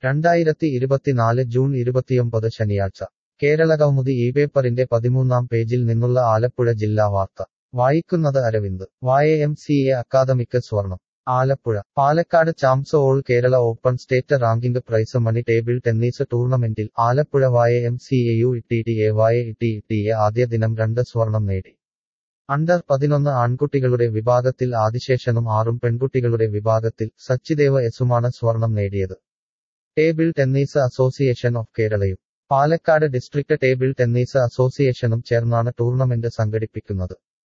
രണ്ടായിരത്തി ഇരുപത്തിനാല് ജൂൺ ഇരുപത്തിയൊമ്പത് ശനിയാഴ്ച കേരളകൗമുദി ഈ പേപ്പറിന്റെ പതിമൂന്നാം പേജിൽ നിന്നുള്ള ആലപ്പുഴ ജില്ലാ വാർത്ത വായിക്കുന്നത് അരവിന്ദ് വായ എം സി എ അക്കാദമിക്ക് സ്വർണം Alappuzha Palakkad champs all Kerala open state ranking prize money table tennis ടൂർണമെന്റിൽ Alappuzha Y M C A U ഇട്ടി എ വായ ഇട്ടി ഇട്ടി എ ആദ്യ ദിനം രണ്ട് സ്വർണം നേടി അണ്ടർ പതിനൊന്ന് ആൺകുട്ടികളുടെ വിഭാഗത്തിൽ ആദിശേഷനും ആറും പെൺകുട്ടികളുടെ വിഭാഗത്തിൽ സച്ചിദേവ എസുമാണ് സ്വർണം നേടിയത് ടേബിൾ ടെന്നീസ് അസോസിയേഷൻ ഓഫ് കേരളയും പാലക്കാട് ഡിസ്ട്രിക്ട് ടേബിൾ ടെന്നീസ് അസോസിയേഷനും ചേർന്നാണ് ടൂർണമെന്റ് സംഘടിപ്പിക്കുന്നത്